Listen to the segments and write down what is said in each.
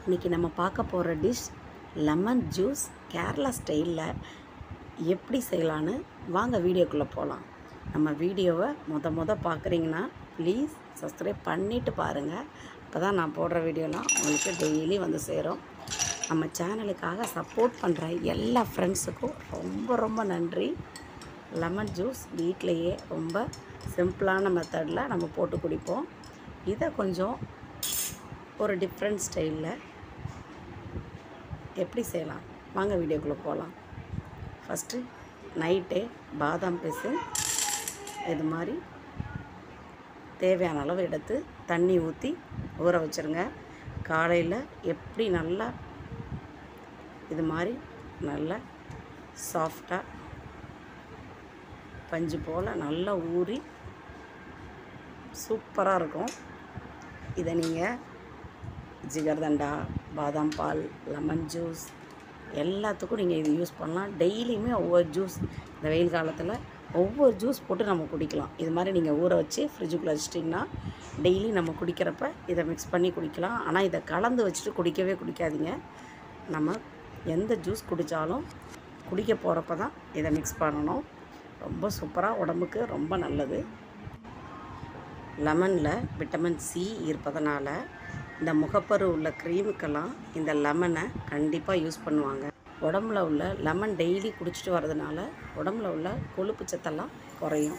இன்றைக்கி நம்ம பார்க்க போகிற டிஷ் லெமன் ஜூஸ் கேரளா ஸ்டைலில் எப்படி செய்யலான்னு வாங்க வீடியோக்குள்ளே போகலாம் நம்ம வீடியோவை முத முத பார்க்குறீங்கன்னா ப்ளீஸ் சப்ஸ்கிரைப் பண்ணிவிட்டு பாருங்கள் அப்போ தான் நான் போடுற வீடியோலாம் உங்களுக்கு டெய்லி வந்து சேரும் நம்ம சேனலுக்காக சப்போர்ட் பண்ணுற எல்லா ஃப்ரெண்ட்ஸுக்கும் ரொம்ப ரொம்ப நன்றி லெமன் ஜூஸ் வீட்டிலையே ரொம்ப சிம்பிளான மெத்தடில் நம்ம போட்டு குடிப்போம் இதை கொஞ்சம் ஒரு டிஃப்ரெண்ட் ஸ்டைலில் எப்படி செய்யலாம் வாங்க வீடியோக்குள்ளே போகலாம் ஃபஸ்ட்டு நைட்டே பாதாம் பிசு இது மாதிரி தேவையான அளவு எடுத்து தண்ணி ஊற்றி ஊற வச்சுருங்க காலையில் எப்படி நல்லா இது மாதிரி நல்லா சாஃப்டாக பஞ்சு போல் நல்லா ஊறி சூப்பராக இருக்கும் இதை நீங்கள் ஜிகர்தண்டா பாதாம் பால் லெமன் ஜூஸ் எல்லாத்துக்கும் நீங்கள் இது யூஸ் பண்ணலாம் டெய்லியுமே ஒவ்வொரு ஜூஸ் இந்த வெயில் காலத்தில் ஒவ்வொரு ஜூஸ் போட்டு நம்ம குடிக்கலாம் இது மாதிரி நீங்கள் ஊற வச்சு ஃப்ரிட்ஜுக்குள்ளே வச்சிட்டிங்கன்னா டெய்லி நம்ம குடிக்கிறப்ப இதை மிக்ஸ் பண்ணி குடிக்கலாம் ஆனால் இதை கலந்து வச்சுட்டு குடிக்கவே குடிக்காதீங்க நம்ம எந்த ஜூஸ் குடித்தாலும் குடிக்க போகிறப்ப தான் இதை மிக்ஸ் பண்ணணும் ரொம்ப சூப்பராக உடம்புக்கு ரொம்ப நல்லது லெமனில் விட்டமின் சி இருப்பதனால இந்த முகப்பரு உள்ள க்ரீமுக்கெல்லாம் இந்த லெமனை கண்டிப்பாக யூஸ் பண்ணுவாங்க உடம்புல உள்ள லெமன் டெய்லி குடிச்சிட்டு வர்றதுனால உடம்புல உள்ள கொழுப்பு சத்தெல்லாம் குறையும்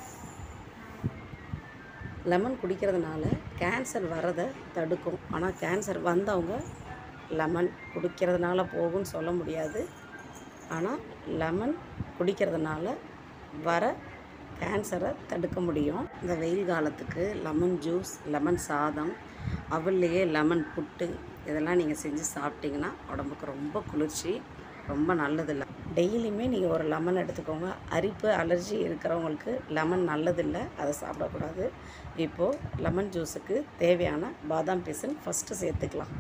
லெமன் குடிக்கிறதுனால கேன்சர் வரதை தடுக்கும் ஆனால் கேன்சர் வந்தவங்க லெமன் குடிக்கிறதுனால போகும்னு சொல்ல முடியாது ஆனால் லெமன் குடிக்கிறதுனால வர கேன்சரை தடுக்க முடியும் இந்த வெயில் காலத்துக்கு லெமன் ஜூஸ் லெமன் சாதம் அவல்லையே லெமன் புட்டு இதெல்லாம் நீங்கள் செஞ்சு சாப்பிட்டிங்கன்னா உடம்புக்கு ரொம்ப குளிர்ச்சி ரொம்ப நல்லதில்லை டெய்லியுமே நீங்கள் ஒரு லெமன் எடுத்துக்கோங்க அரிப்பு அலர்ஜி இருக்கிறவங்களுக்கு லெமன் நல்லதில்லை அதை சாப்பிடக்கூடாது இப்போது லெமன் ஜூஸுக்கு தேவையான பாதாம் பீசன் ஃபஸ்ட்டு சேர்த்துக்கலாம்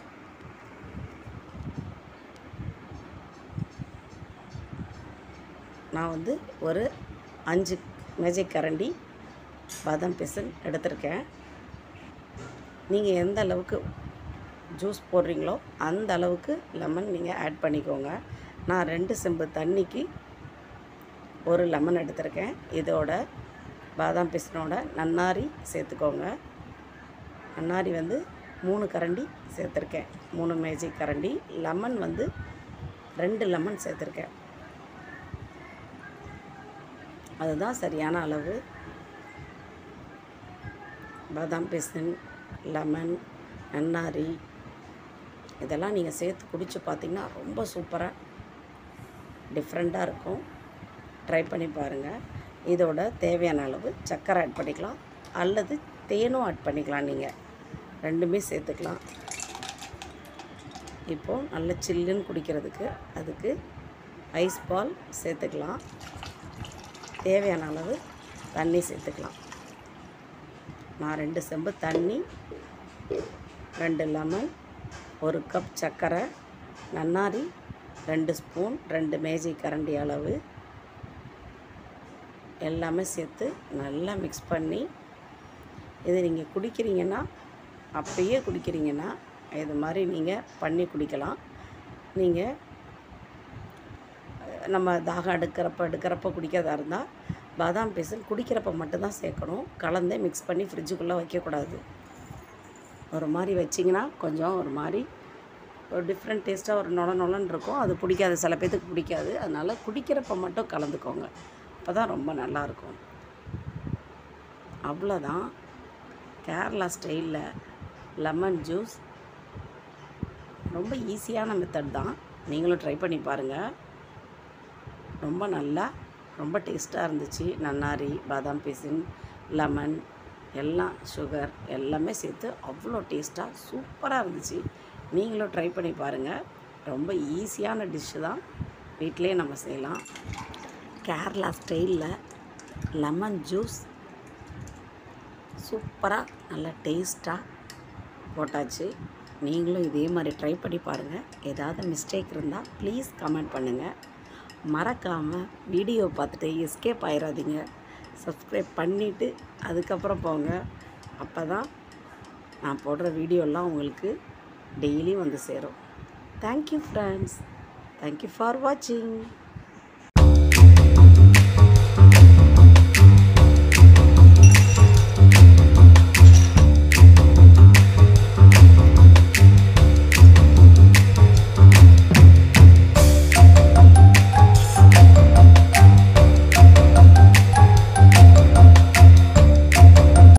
நான் வந்து ஒரு அஞ்சு மேஜிக் கரண்டி பாதாம் பிசன் எடுத்திருக்கேன் நீங்கள் எந்த அளவுக்கு ஜூஸ் போடுறீங்களோ அந்த அளவுக்கு லெமன் நீங்கள் ஆட் பண்ணிக்கோங்க நான் ரெண்டு செம்பு தண்ணிக்கு ஒரு லெமன் எடுத்திருக்கேன் இதோட பாதாம் பிசனோட நன்னாரி சேர்த்துக்கோங்க நன்னாரி வந்து மூணு கரண்டி சேர்த்துருக்கேன் மூணு மேஜிக் கரண்டி லெமன் வந்து ரெண்டு லெமன் சேர்த்துருக்கேன் அதுதான் சரியான அளவு பாதாம் பிசன் லெமன் நன்னாரி இதெல்லாம் நீங்கள் சேர்த்து குடித்து பார்த்தீங்கன்னா ரொம்ப சூப்பராக டிஃப்ரெண்ட்டாக இருக்கும் ட்ரை பண்ணி பாருங்கள் இதோட தேவையான அளவு சர்க்கரை ஆட் பண்ணிக்கலாம் அல்லது தேனும் ஆட் பண்ணிக்கலாம் நீங்கள் ரெண்டுமே சேர்த்துக்கலாம் இப்போது நல்ல சில்லுன்னு குடிக்கிறதுக்கு அதுக்கு ஐஸ் பால் சேர்த்துக்கலாம் தேவையான அளவு தண்ணி சேர்த்துக்கலாம் நான் ரெண்டு செம்பு தண்ணி ரெண்டு லெமன் ஒரு கப் சர்க்கரை நன்னாரி ரெண்டு ஸ்பூன் ரெண்டு மேஜிக் கரண்டி அளவு எல்லாமே சேர்த்து நல்லா மிக்ஸ் பண்ணி இது நீங்கள் குடிக்கிறீங்கன்னா அப்பயே குடிக்கிறீங்கன்னா இது மாதிரி நீங்கள் பண்ணி குடிக்கலாம் நீங்கள் நம்ம தாகம் எடுக்கிறப்ப எடுக்கிறப்ப குடிக்கிறதா இருந்தால் பாதாம் பீசன் குடிக்கிறப்ப மட்டும்தான் சேர்க்கணும் கலந்தே மிக்ஸ் பண்ணி ஃப்ரிட்ஜுக்குள்ளே வைக்கக்கூடாது ஒரு மாதிரி வச்சிங்கன்னா கொஞ்சம் ஒரு மாதிரி ஒரு டிஃப்ரெண்ட் டேஸ்ட்டாக ஒரு நொல நொலன்னு இருக்கும் அது பிடிக்காது சில பேர்த்துக்கு பிடிக்காது அதனால் குடிக்கிறப்ப மட்டும் கலந்துக்கோங்க அப்போ தான் ரொம்ப நல்லாயிருக்கும் அவ்வளோதான் கேரளா ஸ்டைலில் லெமன் ஜூஸ் ரொம்ப ஈஸியான மெத்தட் தான் நீங்களும் ட்ரை பண்ணி பாருங்கள் ரொம்ப நல்லா ரொம்ப டேஸ்ட்டாக இருந்துச்சு நன்னாரி பாதாம் பீசின் லெமன் எல்லாம் சுகர் எல்லாமே சேர்த்து அவ்வளோ டேஸ்ட்டாக சூப்பராக இருந்துச்சு நீங்களும் ட்ரை பண்ணி பாருங்கள் ரொம்ப ஈஸியான டிஷ்ஷு தான் வீட்டிலே நம்ம செய்யலாம் கேரளா ஸ்டைலில் லெமன் ஜூஸ் சூப்பராக நல்லா டேஸ்ட்டாக போட்டாச்சு நீங்களும் இதே மாதிரி ட்ரை பண்ணி பாருங்கள் ஏதாவது மிஸ்டேக் இருந்தால் ப்ளீஸ் கமெண்ட் பண்ணுங்கள் மறக்காமல் வீடியோ பார்த்துட்டு எஸ்கேப் ஆயிடாதீங்க சப்ஸ்கிரைப் பண்ணிவிட்டு அதுக்கப்புறம் போங்க அப்போ தான் நான் போடுற வீடியோலாம் உங்களுக்கு டெய்லியும் வந்து சேரும் தேங்க்யூ ஃப்ரெண்ட்ஸ் தேங்க்யூ ஃபார் வாட்சிங்